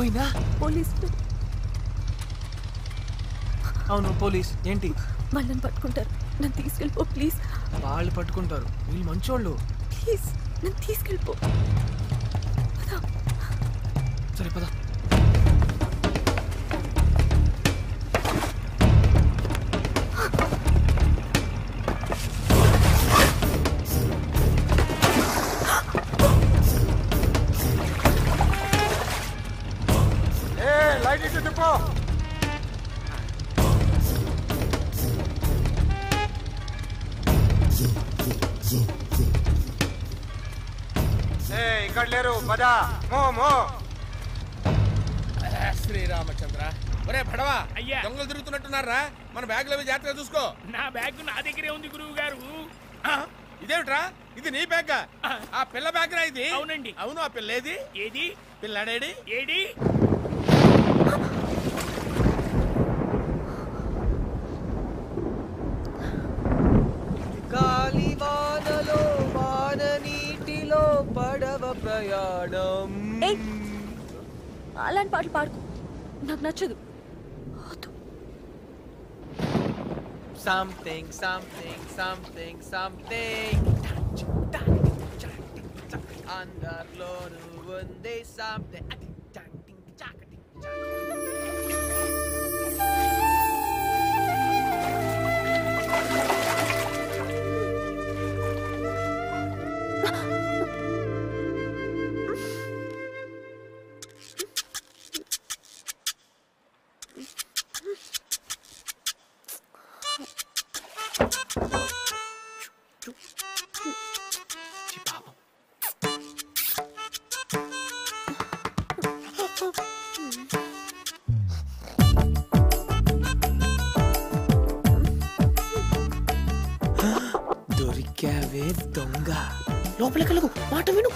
నేనా పోలీస్ అవును పోలీస్ ఏంటి వాళ్ళని పట్టుకుంటారు నన్ను తీసుకెళ్ళిపో ప్లీజ్ వాళ్ళు పట్టుకుంటారు వీళ్ళు మంచోళ్ళు ప్లీజ్ నన్ను తీసుకెళ్ళిపో సరే పద ఏ లైట్ ఇటు తిప్పో ఏ ఇక్కడ లేరు పద మో మో శ్రీరామచంద్ర ఒరే పడవా అయ్యా. దొంగలు తిరుగుతున్నట్టున్నారా మన బ్యాగ్ లో జాగ్రత్తగా చూసుకో నా బ్యాగ్ నా దగ్గరే ఉంది గురువు గారు ఇదేమిట్రా ఇది నీ బ్యాగ్ ఆ పిల్ల బ్యాగ్ రా ఇది అవునండి. అవును ఆ పిల్ల ఏది ఏది పిల్లాడేడి ఏడి గాలి వానలో వాన నీటిలో పడవ ప్రయాణం ఏయ్ అలాంటి పాటలు పాడుకో నాకు నచ్చదు వద్దు. సంథింగ్ సంథింగ్ సంథింగ్ సంథింగ్ అందరిలోనూ ఉంది సంథింగ్ పాపం దొరికావే దొంగ లోపలికి వెళ్ళకు మాట విను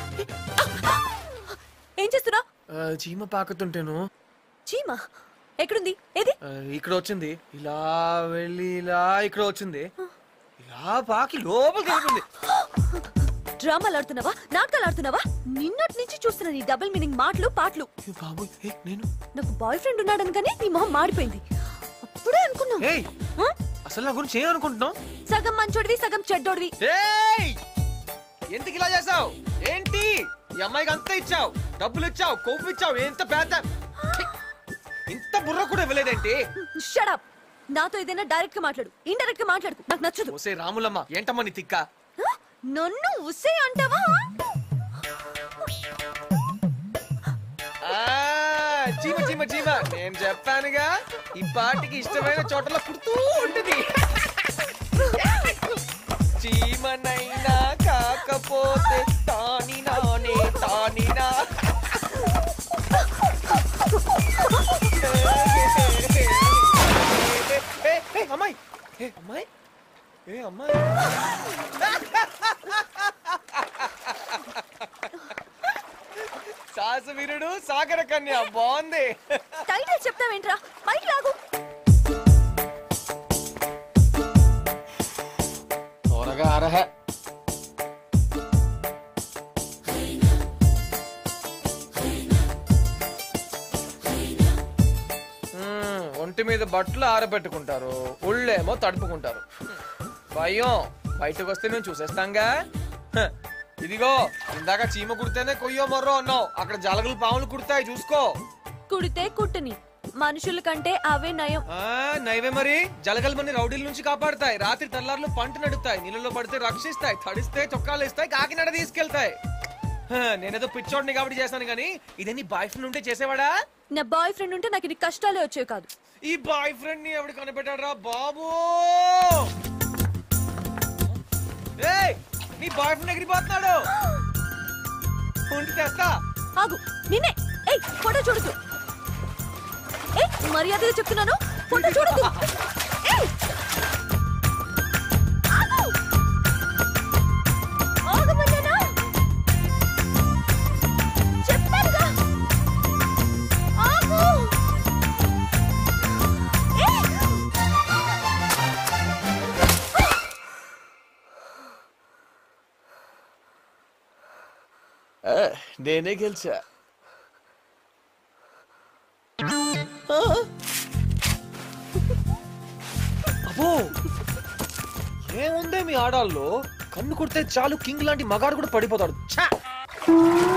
ఏం చేస్తున్నా ఆ, చీమ పాకుతుంటేను చీమా ఎక్కడుంది ఏది ఆ, ఇక్కడ వచ్చింది ఇలా వెళ్ళి ఇలా ఇక్కడ వచ్చింది ఇలా పాకి లోపలికి వెళ్ళింది డ్రామాలు ఆడుతున్నావా నాటకాలు ఆడుతున్నావా నిన్నటి నుంచి చూస్తున్నా నీ డబుల్ మీనింగ్ మాటలు పాటలు బాబు ఏ నేను నాకు బాయ్ ఫ్రెండ్ ఉన్నాడని కానీ నీ మొహం మాడిపోయింది అప్పుడే అనుకున్నా ఏయ్ ఆ? అసలు నా గురించి ఏమనుకుంటున్నావు సగం మంచోడివి సగం చెడ్డోడివి ఏయ్ ఎందుకు ఇలా చేసావు ఏంటి ఈ అమ్మాయికి అంతా ఇచ్చావు డబ్బులు ఇచ్చావు కొవ్వు ఇచ్చావు ఎంత పెద్ద ఇంత బుర్ర కూడా ఇవ్వలేదేంటి షడప్ నాతో ఏదైనా డైరెక్ట్ గా మాట్లాడు ఇండైరెక్ట్ గా మాట్లాడు నాకు నచ్చదు ఓసే రాములమ్మ ఏంటమ్మా నీ తిక్క ఆ? నన్ను ఉస్సే అంటావా ఆ, చీమ చీమ చీమ నేను చెప్పానుగా ఈ పాటికి ఇష్టమైన చోటలో పుడుతూ ఉంటుంది చీమనైనా కాకపోతే తాని నానే తానినా ఏ, ఏ, అమ్మాయి ఏ అమ్మాయి ఏ అమ్మాయి సాసవీరుడు సాగర కన్య బాగుంది టైటిల్ చెప్తావేంట్రా పైకి లాగు త్వరగా అర్హ మ్మ్, ఒంటి మీద బట్టలు ఆరబెట్టుకుంటారు ఒళ్ళేమో తడుపుకుంటారు భయం బయటకు వస్తే మేము చూసేస్తాంగా హ, ఇదిగో ఇందాక చీమ కుడితేనే కొయ్యో మొర్రో అన్నావు అక్కడ జలగలు పాములు కుడతాయి చూసుకో కుడితే కుట్టని మనుషుల కంటే అవే నయం ఆ నైవే మరి జలగలు మన రౌడీల నుంచి కాపాడుతాయి రాత్రి తెల్లార్లు పంట నడుతాయి నీళ్ళలో పడితే రక్షిస్తాయి తడిస్తే చొక్కాలు ఇస్తాయి కాకినాడ తీసుకెళ్తాయి హ, నేనేదో పిచ్చోడిని కాబట్టి చేశాను కానీ ఇదే నీ బాయ్ ఫ్రెండ్ ఉంటే చేసేవాడా నా బాయ్ ఫ్రెండ్ ఉంటే నాకు ఇది కష్టాలే వచ్చేవి కాదు ఈ బాయ్ ఫ్రెండ్ ని ఎవడు కనిపెట్టాడు బాబు ఏయ్ నీ బాయ్ ఫ్రెండ్ ఎగిరిపోతున్నాడు ఉండి తెస్తా ఆగు నిన్నే ఏయ్ ఫోటో చూడదు ఏయ్ మర్యాదగా చెప్తున్నాను ఫోటో చూడదు ఏయ్ ఆగు! ఆగమన్నానా? చెప్పానుగా! ఆగు! ఏయ్! నేనే గెలిచా ఏముందే మీ ఆడాల్లో కన్ను కొడితే చాలు కింగ్ లాంటి మగాడు కూడా పడిపోతాడు ఛా